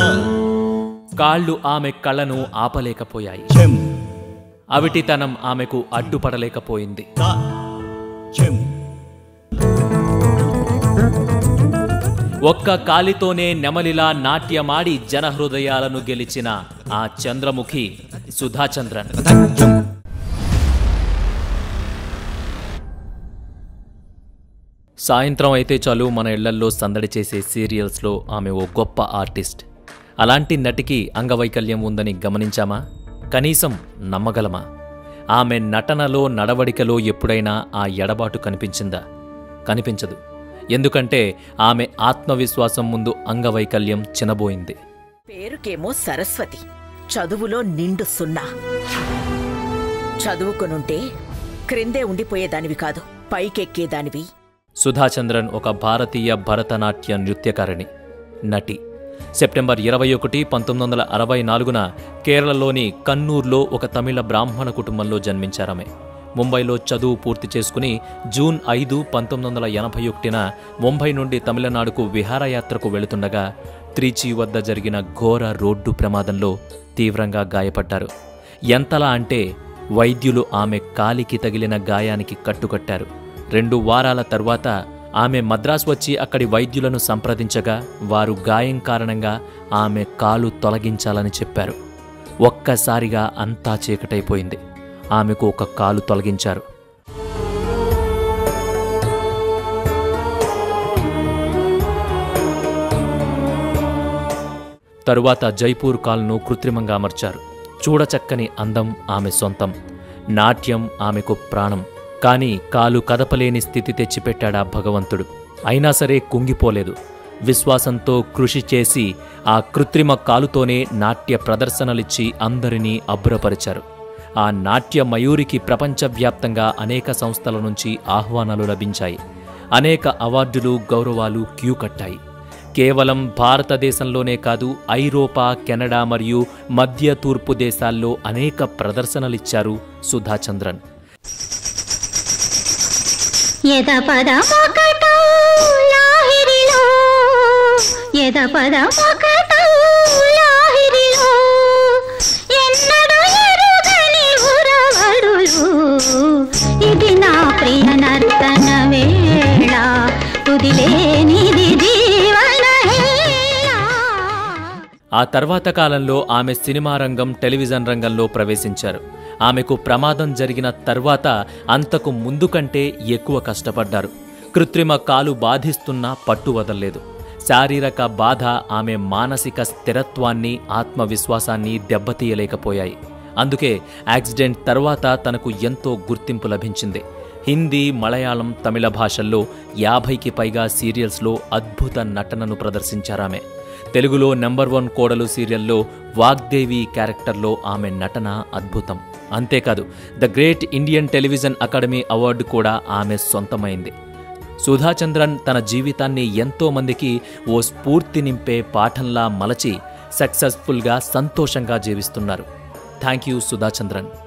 కాళ్ళు ఆమె కళ్ళను ఆపలేకపోయాయి అవిటితనం ఆమెకు అడ్డుపడలేకపోయింది ఒక్క కాలితోనే నెమలిలా నాట్యమాడి జనహృదయాలను గెలిచిన ఆ చంద్రముఖి సుధాచంద్రన్ సాయంత్రం అయితే చాలు మన ఇళ్లల్లో సందడి చేసే సీరియల్స్లో ఆమె ఓ గొప్ప ఆర్టిస్ట్ అలాంటి నటికి అంగవైకల్యం ఉందని గమనించామా కనీసం నమ్మగలమా ఆమె నటనలో నడవడికలో ఎప్పుడైనా ఆ ఎడబాటు కనిపించిందా కనిపించదు ఎందుకంటే ఆమె ఆత్మవిశ్వాసం ముందు అంగవైకల్యం చినబోయింది పేరుకేమో సరస్వతి చదువులో నిండు సున్నా చదువుకునుంటే క్రిందే ఉండిపోయేదానివి కాదు పైకెక్కేదానివి సుధాచంద్రన్ ఒక భారతీయ భరతనాట్య నృత్యకారిణి నటి సెప్టెంబర్ ఇరవై ఒకటి పంతొమ్మిది వందల అరవై నాలుగున కేరళలోని కన్నూర్లో ఒక తమిళ బ్రాహ్మణ కుటుంబంలో జన్మించారామె ముంబైలో చదువు పూర్తి చేసుకుని జూన్ ఐదు పంతొమ్మిది వందల ఎనభై ఒకటిన ముంబై నుండి తమిళనాడుకు విహారయాత్రకు వెళుతుండగా త్రిచి వద్ద జరిగిన ఘోర రోడ్డు ప్రమాదంలో తీవ్రంగా గాయపడ్డారు ఎంతలా అంటే వైద్యులు ఆమె కాలికి తగిలిన గాయానికి కట్టుకట్టారు రెండు వారాల తర్వాత ఆమె మద్రాస్ వచ్చి అక్కడి వైద్యులను సంప్రదించగా వారు గాయం కారణంగా ఆమె కాలు తొలగించాలని చెప్పారు ఒక్కసారిగా అంతా చీకటైపోయింది ఆమెకు ఒక కాలు తొలగించారు తరువాత జైపూర్ కాల్ను కృత్రిమంగా అమర్చారు చూడచక్కని అందం ఆమె సొంతం నాట్యం ఆమెకు ప్రాణం కాని కాలు కదపలేని స్థితి తెచ్చిపెట్టాడా భగవంతుడు అయినా సరే కుంగిపోలేదు విశ్వాసంతో కృషి చేసి ఆ కృత్రిమ కాలుతోనే నాట్య ప్రదర్శనలిచ్చి అందరినీ అబ్బురపరిచారు ఆ నాట్య మయూరికి ప్రపంచవ్యాప్తంగా అనేక సంస్థల నుంచి ఆహ్వానాలు లభించాయి అనేక అవార్డులు గౌరవాలు క్యూ కట్టాయి కేవలం భారతదేశంలోనే కాదు ఐరోపా కెనడా మరియు మధ్య తూర్పు దేశాల్లో అనేక ప్రదర్శనలిచ్చారు సుధాచంద్రన్ ఎద పద మొకటో లాహిరిలో ఎద పద మొకటో లాహిరిలో ఎన్నడు ఎరుగని ఉరవడులు ఇది నా ప్రియ నర్తన వేళ తుదిలేనిది జీవన హేళ. ఆ తర్వాత కాలంలో ఆమె సినిమా రంగం టెలివిజన్ రంగంలో ప్రవేశించారు ఆమెకు ప్రమాదం జరిగిన తర్వాత అంతకు ముందు కంటే ఎక్కువ కష్టపడ్డారు కృత్రిమ కాలు బాధిస్తున్నా పట్టు వదల్లేదు శారీరక బాధ ఆమె మానసిక స్థిరత్వాన్ని ఆత్మవిశ్వాసాన్ని దెబ్బతీయలేకపోయాయి అందుకే యాక్సిడెంట్ తర్వాత తనకు ఎంతో గుర్తింపు లభించింది హిందీ మలయాళం తమిళ భాషల్లో యాభైకి పైగా సీరియల్స్లో అద్భుత నటనను ప్రదర్శించారామె తెలుగులో నెంబర్ వన్ కోడలు సీరియల్లో వాగ్దేవి క్యారెక్టర్లో ఆమె నటన అద్భుతం అంతేకాదు the great Indian television academy award కూడా ఆమె సొంతమైంది సుధాచంద్రన్ తన జీవితాన్ని ఎంతో మందికి ఓ స్ఫూర్తి నింపే పాఠంలా మలచి సక్సెస్ఫుల్గా సంతోషంగా జీవిస్తున్నారు థ్యాంక్ యూ సుధాచంద్రన్